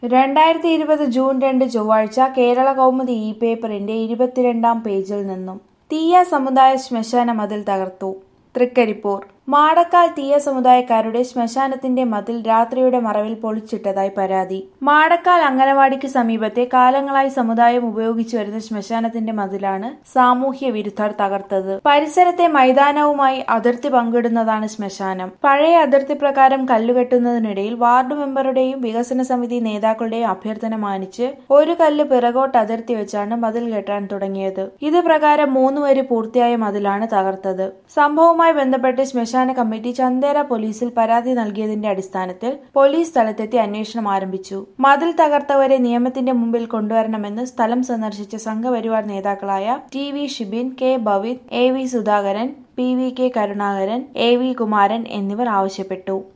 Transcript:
രണ്ടായിരത്തി ഇരുപത് ജൂൺ രണ്ട് ചൊവ്വാഴ്ച കേരള കൗമുദി ഇ പേപ്പറിന്റെ ഇരുപത്തിരണ്ടാം പേജിൽ നിന്നും തീയ സമുദായ ശ്മശാന മതിൽ തകർത്തു തൃക്കരിപ്പൂർ മാടക്കാൽ തീയ സമുദായക്കാരുടെ ശ്മശാനത്തിന്റെ മതിൽ രാത്രിയുടെ മറവിൽ പൊളിച്ചിട്ടതായി പരാതി മാടക്കാൽ അംഗനവാടിക്ക് സമീപത്തെ കാലങ്ങളായി സമുദായം ഉപയോഗിച്ചു വരുന്ന ശ്മശാനത്തിന്റെ മതിലാണ് സാമൂഹ്യ വിരുദ്ധർ തകർത്തത് പരിസരത്തെ മൈതാനവുമായി അതിർത്തി പങ്കിടുന്നതാണ് ശ്മശാനം പഴയ അതിർത്തി പ്രകാരം കല്ലുകെട്ടുന്നതിനിടയിൽ വാർഡ് മെമ്പറുടെയും വികസന സമിതി നേതാക്കളുടെയും അഭ്യർത്ഥന മാനിച്ച് ഒരു കല്ല് പിറകോട്ട് അതിർത്തി വെച്ചാണ് മതിൽ കെട്ടാൻ തുടങ്ങിയത് ഇത് പ്രകാരം മൂന്ന് വരി പൂർത്തിയായ മതിലാണ് തകർത്തത് സംഭവവുമായി ബന്ധപ്പെട്ട് ശ്മശാന കമ്മിറ്റി ചന്ദേര പോലീസിൽ പരാതി നൽകിയതിന്റെ അടിസ്ഥാനത്തിൽ പോലീസ് സ്ഥലത്തെത്തി അന്വേഷണം ആരംഭിച്ചു മതിൽ തകർത്തവരെ നിയമത്തിന്റെ മുമ്പിൽ കൊണ്ടുവരണമെന്ന് സ്ഥലം സന്ദർശിച്ച സംഘപരിവാർ നേതാക്കളായ T V Shibin K Bhavith A V Sudhakaran P V K Karunakaran A V Kumaran എന്നിവർ ആവശ്യപ്പെട്ടു